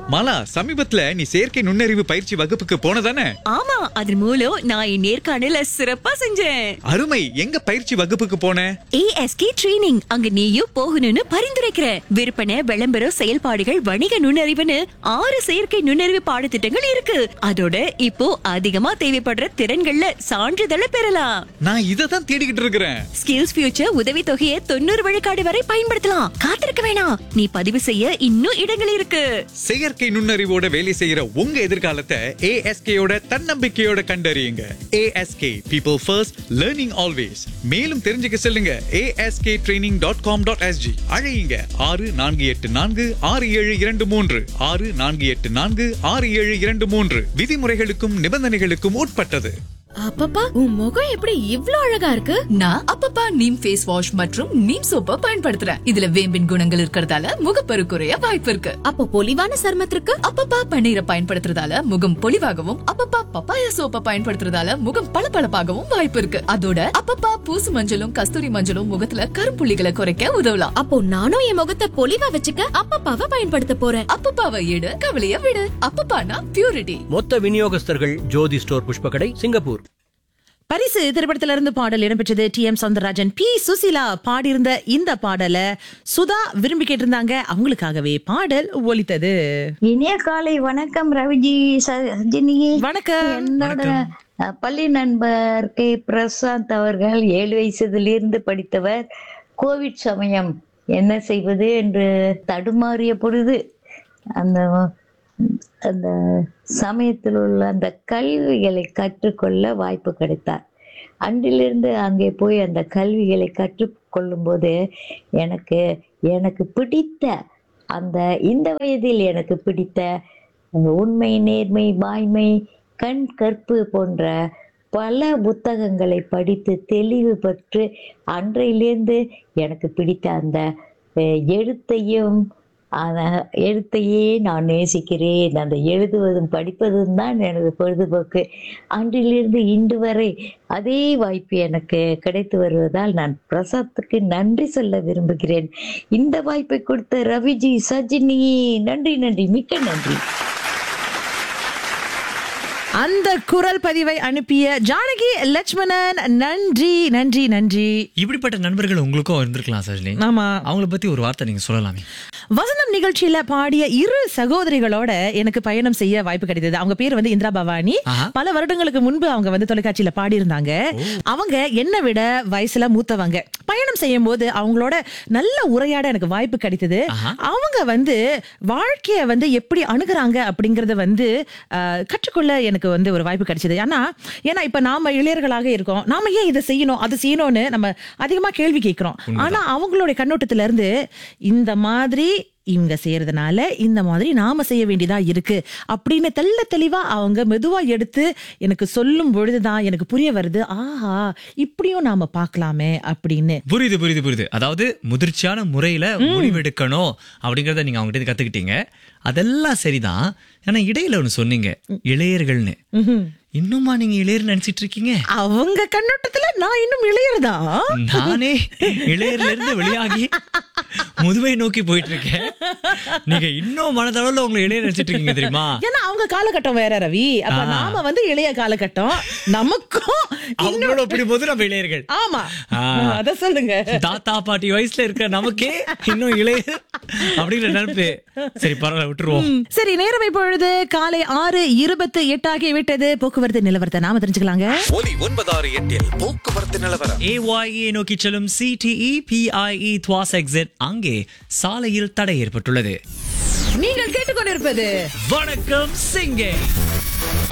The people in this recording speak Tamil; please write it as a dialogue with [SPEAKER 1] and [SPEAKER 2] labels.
[SPEAKER 1] மாலா சமீபத்துல நீ செயற்கை நுண்ணறிவு பயிற்சி வகுப்புக்கு போனதானே
[SPEAKER 2] ஆமா அதன் மூலம் நான் என் நேர்காணல சிறப்பா செஞ்சேன்
[SPEAKER 1] அருமை எங்க பயிற்சி வகுப்புக்கு போன
[SPEAKER 2] ஏஎஸ்கே ட்ரெய்னிங் அங்க நீயும் போகணும்னு பரிந்துரைக்கிற விற்பனை விளம்பரம் செயல்பாடுகள் வணிக நுண்ணறிவுன்னு ஆறு செயற்கை நுண்ணறிவு பாடத்திட்டங்கள் இருக்கு அதோட இப்போ அதிகமா தேவைப்படுற திறன்கள்ல சான்றிதழை பெறலாம்
[SPEAKER 1] நான் இதை தான் தேடிக்கிட்டு இருக்கிறேன்
[SPEAKER 2] ஸ்கில்ஸ் ஃபியூச்சர் உதவி தொகையை தொண்ணூறு விழுக்காடு வரை பயன்படுத்தலாம் காத்திருக்க வேணாம் நீ பதிவு செய்ய இன்னும் இடங்கள் இருக்கு
[SPEAKER 1] செயற்கை நுண்ணறிவோட வேலை செய்யற உங்க எதிர்காலத்தை ஏஎஸ்கேயோட தன்னம்பிக்கையோட கண்டறியுங்க ASK people first learning always மேலும் தெரிஞ்சுக்க செல்லுங்க ASK training dot com dot SG அழையுங்க ஆறு நான்கு எட்டு நான்கு ஆறு ஏழு இரண்டு மூன்று ஆறு நான்கு எட்டு நான்கு ஆறு ஏழு இரண்டு மூன்று விதிமுறைகளுக்கும் நிபந்தனைகளுக்கும் உட்பட்டது
[SPEAKER 3] அப்பப்பா உன் முகம் எப்படி இவ்ளோ அழகா இருக்கு
[SPEAKER 4] நான் அப்பப்பா நீம் ஃபேஸ் வாஷ் மற்றும் நீம் சோப்பை பயன்படுத்துறேன் இதுல வேம்பின் குணங்கள் இருக்கறதால முகப்பரு குறைய வாய்ப்பு இருக்கு
[SPEAKER 3] அப்போ பொலிவான சருமத்திற்கு
[SPEAKER 4] அப்பப்பா பன்னீரை பயன்படுத்துறதால முகம் பொலிவாகவும் அப்பப்பா பப்பாயா சோப்பை பயன்படுத்துறதால முகம் பளபளப்பாகவும் வாய்ப்பு இருக்கு அதோட அப்பப்பா பூசு மஞ்சளும் கஸ்தூரி மஞ்சளும் முகத்துல கரும்புள்ளிகளை குறைக்க உதவலாம்
[SPEAKER 3] அப்போ நானும் என் முகத்தை பொலிவா வச்சுக்க அப்பப்பாவை பயன்படுத்த போறேன்
[SPEAKER 4] அப்பப்பாவை எடு கவலைய விடு அப்பப்பானா பியூரிட்டி
[SPEAKER 5] மொத்த விநியோகஸ்தர்கள் ஜோதி ஸ்டோர் புஷ்பகடை சிங்கப்பூர்
[SPEAKER 6] பரிசு திரைப்படத்தில இருந்து பாடல் இடம்பெற்றது T M Soundararajan P Susheela பாடியிருந்த இந்த பாடலை சுதா விரும்பி கேட்டிருந்தாங்க அவங்களுக்காகவே பாடல் ஒலித்தது
[SPEAKER 7] இனிய காலை வணக்கம் ரவிஜி சஜினி
[SPEAKER 6] வணக்கம்
[SPEAKER 7] என்னோட அஹ், பள்ளி நண்பர் கே பிரசாந்த் அவர்கள் ஏழு வயசுலிருந்து படித்தவர் கோவிட் சமயம் என்ன செய்வது என்று தடுமாறிய பொழுது அந்த அந்த சமயத்தில் உள்ள அந்த கல்விகளை கற்றுக்கொள்ள வாய்ப்பு கிடைத்தார் அன்றிலிருந்து அங்கே போய் அந்த கல்விகளை கற்றுக்கொள்ளும் போது எனக்கு எனக்கு பிடித்த அந்த இந்த வயதில் எனக்கு பிடித்த உண்மை நேர்மை வாய்மை கண் கற்பு போன்ற பல புத்தகங்களை படித்து தெளிவு பெற்று அன்றையிலேருந்து எனக்கு பிடித்த அந்த அஹ், எழுத்தையும் அந்த எழுத்தையே நான் நேசிக்கிறேன் அந்த எழுதுவதும் படிப்பதும் தான் எனது பொழுதுபோக்கு அன்றிலிருந்து இன்று வரை அதே வாய்ப்பு எனக்கு கிடைத்து வருவதால் நான் பிரசாத்துக்கு நன்றி சொல்ல விரும்புகிறேன் இந்த வாய்ப்பை கொடுத்த ரவிஜி சஜினி நன்றி நன்றி மிக்க நன்றி
[SPEAKER 6] அந்த குரல் பதிவை அனுப்பிய ஜானகி லட்சுமணன் நன்றி நன்றி நன்றி
[SPEAKER 8] இப்படிப்பட்ட நண்பர்கள் உங்களுக்கும் இருந்திருக்கலாம் சஜினி
[SPEAKER 6] ஆமா
[SPEAKER 8] அவங்கள பத்தி ஒரு வார்த்தை நீங்க சொல்லலாமே
[SPEAKER 6] வசந்தம் நிகழ்ச்சியில பாடிய இரு சகோதரிகளோட எனக்கு பயணம் செய்ய வாய்ப்பு கிடைத்தது அவங்க பேர் வந்து இந்திரா பவானி
[SPEAKER 8] ஆஹா.
[SPEAKER 6] பல வருடங்களுக்கு முன்பு அவங்க வந்து தொலைக்காட்சியில பாடியிருந்தாங்க அவங்க என்னை விட வயசுல மூத்தவங்க பயணம் செய்யும் போது அவங்களோட நல்ல உரையாட எனக்கு வாய்ப்பு கிடைத்தது
[SPEAKER 8] ஆஹா.
[SPEAKER 6] அவங்க வந்து வாழ்க்கைய வந்து எப்படி அணுகுறாங்க அப்படிங்கறத வந்து அஹ், கற்றுக்கொள்ள எனக்கு வந்து ஒரு வாய்ப்பு கிடைச்சது ஏன்னா ஏன்னா இப்ப நாம இளையர்களாக இருக்கோம் நாம ஏன் இதை செய்யணும் அது செய்யணும்னு நம்ம அதிகமா கேள்வி கேட்கிறோம் ஆனா அவங்களுடைய கண்ணோட்டத்துல இருந்து இந்த மாதிரி இவங்க செய்யறதுனால இந்த மாதிரி நாம செய்ய வேண்டியதா இருக்கு அப்படின்னு தெள்ள தெளிவா அவங்க மெதுவா எடுத்து எனக்கு சொல்லும் பொழுதுதான் எனக்கு புரிய வருது ஆஹா இப்படியும் நாம பார்க்கலாமே அப்படின்னு
[SPEAKER 8] புரியுது புரியுது புரியுது அதாவது முதிர்ச்சியான முறையில முடிவெடுக்கணும் அப்படிங்கறத நீங்க அவங்க கிட்ட கத்துக்கிட்டீங்க அதெல்லாம் சரிதான் ஆனா இடையில ஒண்ணு சொன்னீங்க இளையர்கள்னு இன்னுமா நீங்க இளையர் நினைச்சிட்டு இருக்கீங்க
[SPEAKER 6] அவங்க கண்ணோட்டத்துல நான் இன்னும் இளையர்தா
[SPEAKER 8] நானே இளையர்ல இருந்து வெளியாகி முதுமை நோக்கி போயிட்டு இருக்கேன் நீங்க இன்னும் மனதளவுல உங்களை இளையர் நினைச்சிட்டு இருக்கீங்க தெரியுமா
[SPEAKER 6] ஏன்னா அவங்க காலகட்டம் வேற ரவி அப்ப
[SPEAKER 8] ஆ.
[SPEAKER 6] நாம வந்து இளைய காலகட்டம் நமக்கும்
[SPEAKER 8] அவங்களோட ஒப்பிடும்போது நம்ம இளையர்கள்
[SPEAKER 6] ஆமா
[SPEAKER 8] ஆ.
[SPEAKER 6] அத சொல்லுங்க
[SPEAKER 8] தாத்தா பாட்டி வயசுல இருக்கிற நமக்கே இன்னும் இளையர் அப்படிங்கிற நினைப்பு சரி பரவாயில்ல விட்டுருவோம்
[SPEAKER 6] ம், சரி நேரம் இப்பொழுது காலை ஆறு இருபத்து எட்டாகி விட்டது போக்குவரத்து நிலவரத்தை நாம தெரிஞ்சுக்கலாங்க
[SPEAKER 9] ஒலி ஒன்பதாறு எட்டில் போக்குவரத்து நிலவரம்
[SPEAKER 8] ஏஒய்ஏ நோக்கி செல்லும் சிடிஇ பிஐஇ துவாஸ் எக்ஸிட் அங்கே சாலையில் தடை ஏற்பட்டுள்ளது
[SPEAKER 6] நீங்கள் கேட்டுக்கொண்டிருப்பது
[SPEAKER 8] வணக்கம் சிங்கே